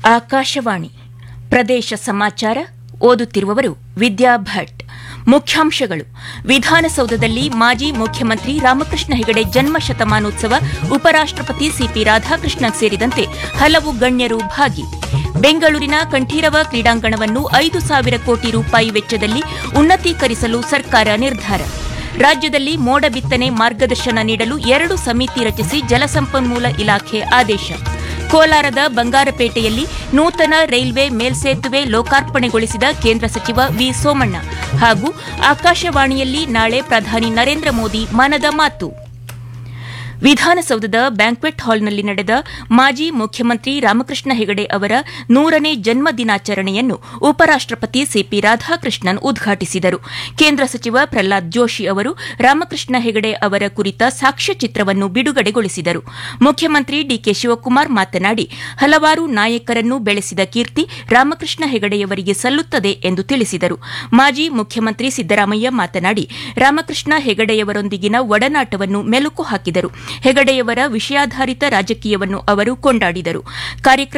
ಆಕಾಶವಾಣಿ ಪ್ರದೇಶ ಸಮಾಚಾರ ಓದುತ್ತಿರುವವರು ವಿದ್ಯಾ ಭಟ್ ಮುಖ್ಯಾಂಶಗಳು ವಿಧಾನಸೌಧದಲ್ಲಿ ಮಾಜಿ ಮುಖ್ಯಮಂತ್ರಿ ರಾಮಕೃಷ್ಣ ಹೆಗಡೆ ಜನ್ಮ ಶತಮಾನೋತ್ಸವ ಉಪರಾಷ್ಟಪತಿ ಸಿಪಿ ರಾಧಾಕೃಷ್ಣನ್ ಸೇರಿದಂತೆ ಹಲವು ಗಣ್ಯರು ಭಾಗಿ ಬೆಂಗಳೂರಿನ ಕಂಠೀರವ ಕ್ರೀಡಾಂಗಣವನ್ನು ಐದು ಸಾವಿರ ಕೋಟಿ ರೂಪಾಯಿ ವೆಚ್ಚದಲ್ಲಿ ಉನ್ನತೀಕರಿಸಲು ಸರ್ಕಾರ ನಿರ್ಧಾರ ರಾಜ್ಯದಲ್ಲಿ ಮೋಡ ಬಿತ್ತನೆ ಮಾರ್ಗದರ್ಶನ ನೀಡಲು ಎರಡು ಸಮಿತಿ ರಚಿಸಿ ಜಲಸಂಪನ್ಮೂಲ ಇಲಾಖೆ ಆದೇಶ ಕೋಲಾರದ ಬಂಗಾರಪೇಟೆಯಲ್ಲಿ ನೂತನ ರೈಲ್ವೆ ಮೇಲ್ಸೇತುವೆ ಲೋಕಾರ್ಪಣೆಗೊಳಿಸಿದ ಕೇಂದ್ರ ಸಚಿವ ವಿ ಸೋಮಣ್ಣ ಹಾಗೂ ಆಕಾಶವಾಣಿಯಲ್ಲಿ ನಾಳೆ ಪ್ರಧಾನಿ ನರೇಂದ್ರ ಮೋದಿ ಮನದ ಮಾತು ವಿಧಾನಸೌಧದ ಬ್ಯಾಂಕ್ವೆಟ್ ಹಾಲ್ನಲ್ಲಿ ನಡೆದ ಮಾಜಿ ಮುಖ್ಯಮಂತ್ರಿ ರಾಮಕೃಷ್ಣ ಹೆಗಡೆ ಅವರ ನೂರನೇ ಜನ್ಮ ದಿನಾಚರಣೆಯನ್ನು ಉಪರಾಷ್ಟಪತಿ ಸಿಪಿ ರಾಧಾಕೃಷ್ಣನ್ ಉದ್ಘಾಟಿಸಿದರು ಕೇಂದ್ರ ಸಚಿವ ಪ್ರಹ್ಲಾದ್ ಜೋಶಿ ಅವರು ರಾಮಕೃಷ್ಣ ಹೆಗಡೆ ಅವರ ಕುರಿತ ಸಾಕ್ಷ್ಯಚಿತ್ರವನ್ನು ಬಿಡುಗಡೆಗೊಳಿಸಿದರು ಮುಖ್ಯಮಂತ್ರಿ ಡಿಕೆ ಶಿವಕುಮಾರ್ ಮಾತನಾಡಿ ಹಲವಾರು ನಾಯಕರನ್ನು ಬೆಳೆಸಿದ ಕೀರ್ತಿ ರಾಮಕೃಷ್ಣ ಹೆಗಡೆಯವರಿಗೆ ಸಲ್ಲುತ್ತದೆ ಎಂದು ತಿಳಿಸಿದರು ಮಾಜಿ ಮುಖ್ಯಮಂತ್ರಿ ಸಿದ್ದರಾಮಯ್ಯ ಮಾತನಾಡಿ ರಾಮಕೃಷ್ಣ ಹೆಗಡೆಯವರೊಂದಿಗಿನ ಒಡನಾಟವನ್ನು ಮೆಲುಕು ಹಾಕಿದರು ಹೆಗಡೆಯವರ ವಿಷಯಾಧಾರಿತ ರಾಜಕೀಯವನ್ನು ಅವರು ಕೊಂಡಾಡಿದರು ಕಾರ್ಯಕ್ರಮ